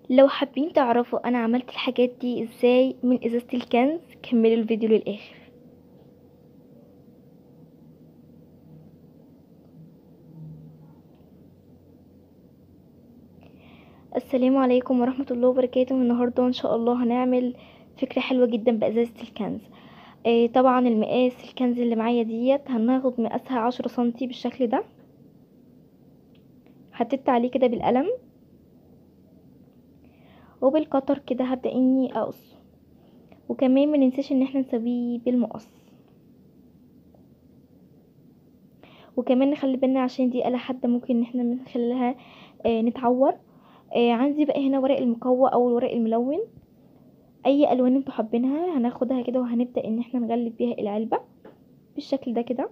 لو حابين تعرفوا انا عملت الحاجات دي ازاي من ازازة الكنز كملوا الفيديو للاخر السلام عليكم ورحمة الله وبركاته النهاردة ان شاء الله هنعمل فكرة حلوة جدا بازازة الكنز آه طبعا المقاس الكنز اللي معايا ديت هناخد مقاسها عشرة سنتي بالشكل ده حطيت عليه كده بالقلم وبالقطر كده هبدأ اني اقص وكمان مننساش ان احنا نسويه بالمقص وكمان نخلي بالنا عشان دي آلة حادة ممكن ان احنا من خلالها آه نتعور آه عندي بقى هنا ورق المقوى او الورق الملون اي الوان انتوا حابينها هناخدها كده وهنبدأ ان احنا نغلف بيها العلبة بالشكل ده كده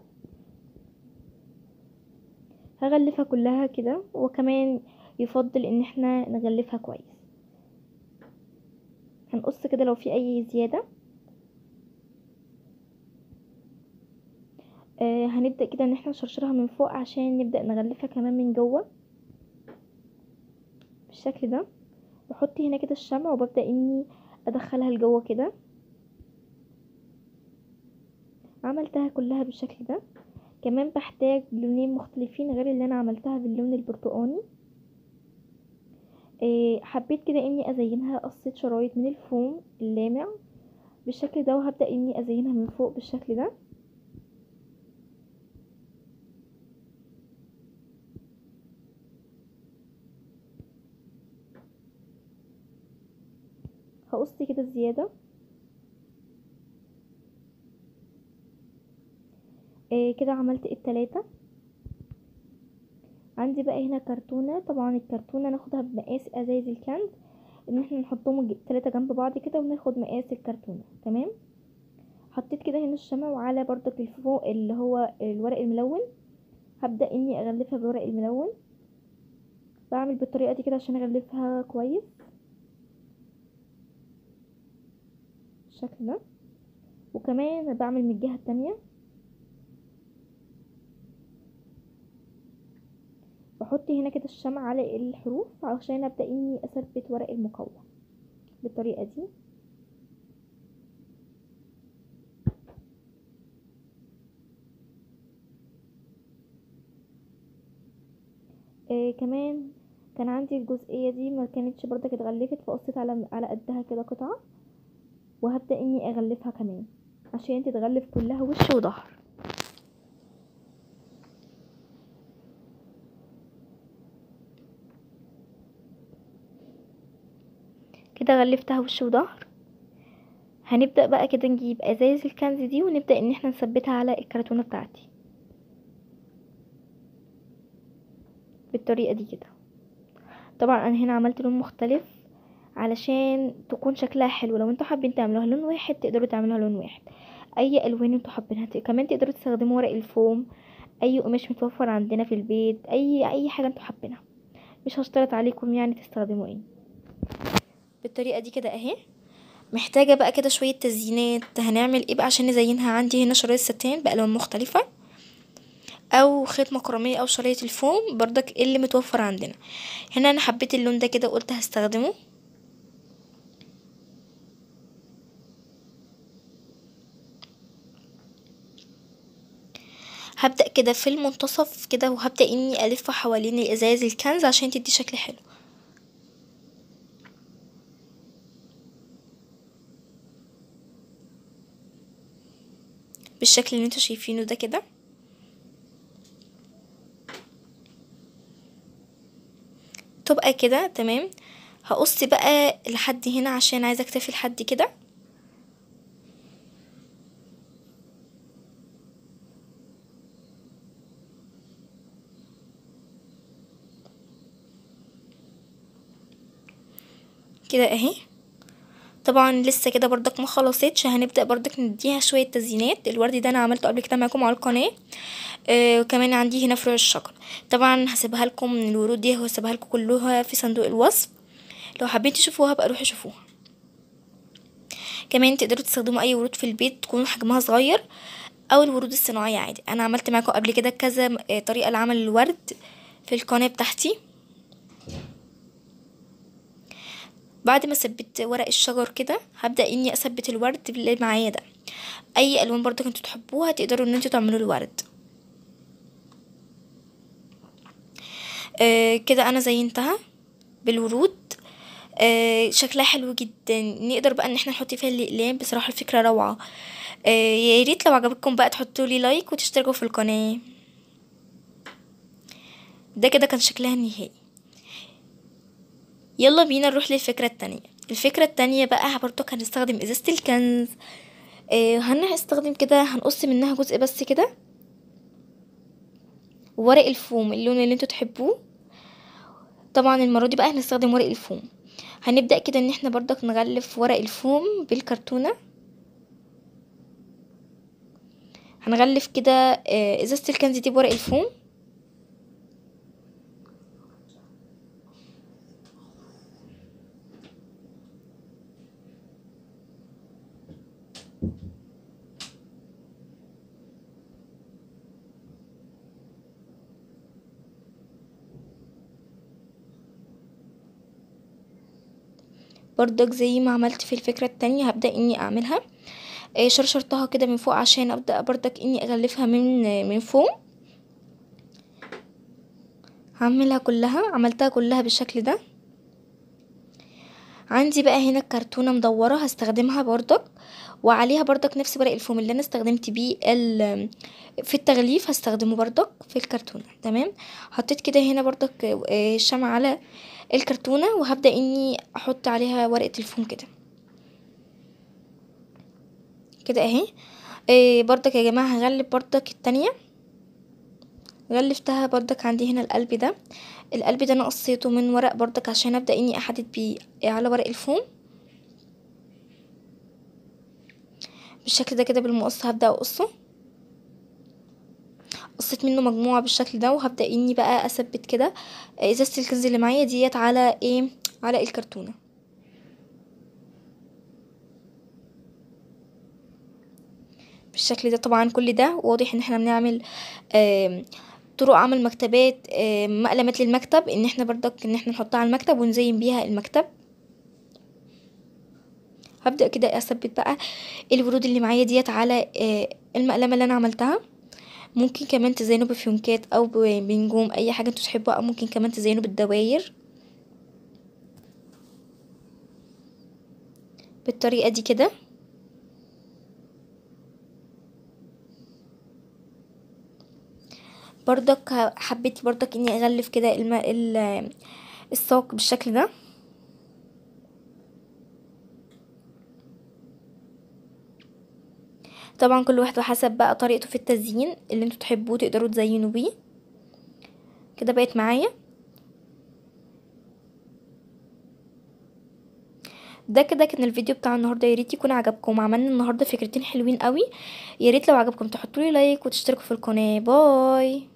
هغلفها كلها كده وكمان يفضل ان احنا نغلفها كويس هنقص كده لو في اي زيادة آه هنبدأ كده ان احنا نشرشرها من فوق عشان نبدأ نغلفها كمان من جوه بالشكل ده بحط هنا كده الشمع وببدأ اني ادخلها لجوه كده عملتها كلها بالشكل ده كمان بحتاج لونين مختلفين غير اللي انا عملتها باللون البرتقاني إيه حبيت كده اني ازينها قصيت شرايط من الفوم اللامع بالشكل ده وهبدأ اني ازينها من فوق بالشكل ده هقص كده الزيادة إيه كده عملت التلاتة عندي بقى هنا كرتونة طبعا الكرتونة ناخدها بمقاس ازايز الكنز ان احنا نحطهم تلاتة جنب بعض كده وناخد مقاس الكرتونة تمام حطيت كده هنا الشمع وعلى برضك الفوق اللي هو الورق الملون هبدأ اني اغلفها بالورق الملون بعمل بالطريقة دي كده عشان اغلفها كويس بالشكل ده وكمان بعمل من الجهة التانية بحط هنا كده الشمع على الحروف عشان ابدا اني اثبت ورق المقوى بالطريقه دي آه كمان كان عندي الجزئيه دي ما كانتش برضك اتغلفت فقصيت على على قدها كده قطعه وهبدا اني اغلفها كمان عشان تتغلف كلها وش وظهر كده غلفتها وش وظهر هنبدأ بقى كده نجيب ازايز الكنز دي ونبدأ ان احنا نثبتها على الكرتونة بتاعتي بالطريقة دي كده طبعا انا هنا عملت لون مختلف علشان تكون شكلها حلو لو انتوا حابين تعملوها لون واحد تقدروا تعملوها لون واحد اي الوان انتوا حابينها كمان تقدروا تستخدموا ورق الفوم اي قماش متوفر عندنا في البيت اي اي حاجه انتوا حابينها مش هشترط عليكم يعني تستخدموا ايه بالطريقه دي كده اهي محتاجه بقى كده شويه تزيينات هنعمل ايه بقى عشان نزينها عندي هنا شرايط ستان بالوان مختلفه او خيط مكرميه او شرايط الفوم بردك اللي متوفر عندنا هنا انا حبيت اللون ده كده قلت هستخدمه هبدأ كده في المنتصف كده وهبدأ اني الف حوالين الازاز الكنز عشان تدي شكل حلو بالشكل اللي انتوا شايفينه ده كده تبقى كده تمام هقص بقى لحد هنا عشان عايزه اكتفي لحد كده كده اهي طبعا لسه كده بردك ما خلصتش هنبدا بردك نديها شويه تزيينات الورد ده انا عملته قبل كده معاكم على القناه آه وكمان عندي هنا فروع الشجر طبعا هسيبها لكم من الورود دي وهسيبها لكم كلها في صندوق الوصف لو حابين تشوفوها بقى روحوا شوفوها كمان تقدروا تستخدموا اي ورود في البيت تكون حجمها صغير او الورود الصناعيه عادي انا عملت معاكم قبل كده كذا طريقه لعمل الورد في القناه بتاعتي بعد ما ثبت ورق الشجر كده هبدا اني اثبت الورد اللي معايا ده اي الوان برضك انتوا تحبوها تقدروا ان انتوا تعملوا الورد آه كده انا زينتها بالورود آه شكلها حلو جدا نقدر بقى ان احنا نحط فيها الاقلام بصراحه الفكره روعه آه يا ريت لو عجبكم بقى تحطوا لي لايك وتشتركوا في القناه ده كده كان شكلها النهائي يلا بينا نروح للفكرة التانية الفكرة التانية بقى برضو هنستخدم ازازة الكنز آه هنستخدم كده هنقص منها جزء بس كده ورق الفوم اللون اللي انتوا تحبوه طبعا المرة دي بقى هنستخدم ورق الفوم هنبدأ كده ان احنا برضك نغلف ورق الفوم بالكرتونة هنغلف كده آه ازازة الكنز دي بورق الفوم برضك زي ما عملت في الفكرة التانية هبدأ اني اعملها آه شرشرتها كده من فوق عشان ابدأ برضك اني اغلفها من من فوق هعملها كلها عملتها كلها بالشكل ده عندي بقى هنا كرتونة مدورة هستخدمها برضك وعليها برضك نفس ورق الفوم اللي انا استخدمت بيه في التغليف هستخدمه برضك في الكرتونة تمام حطيت كده هنا برضك الشمع على الكرتونة وهبدأ اني احط عليها ورقة الفوم كده كده اهي إيه برضك يا جماعة هغلف برضك التانية غلفتها برضك عندي هنا القلب ده القلب ده انا قصيته من ورق برضك عشان ابدأ اني احدد بيه على ورق الفوم بالشكل ده كده بالمقص هبدأ اقصه قصيت منه مجموعة بالشكل ده وهبدأ اني بقى اثبت كده ازازة الكنز اللي معايا ديت على ايه على الكرتونة بالشكل ده طبعا كل ده واضح ان احنا بنعمل آه طرق عمل مكتبات آه مقلمات للمكتب ان احنا برضك ان احنا نحطها على المكتب ونزين بيها المكتب هبدأ كده اثبت بقى الورود اللي معايا ديت على آه المقلمة اللي انا عملتها ممكن كمان تزينوا بفيونكات او بنجوم اي حاجة انتوا تحبوها او ممكن كمان تزينوا بالدواير بالطريقة دي كده برضك حبيت برضك اني اغلف كده الم... ال... الساق بالشكل ده طبعا كل واحد حسب بقى طريقته في التزيين اللي انتوا تحبوه تقدروا تزينوا بيه كده بقت معايا ده كده كان الفيديو بتاع النهارده يا ريت يكون عجبكم عملنا النهارده فكرتين حلوين قوي يا ريت لو عجبكم تحطوا لي لايك وتشتركوا في القناه باي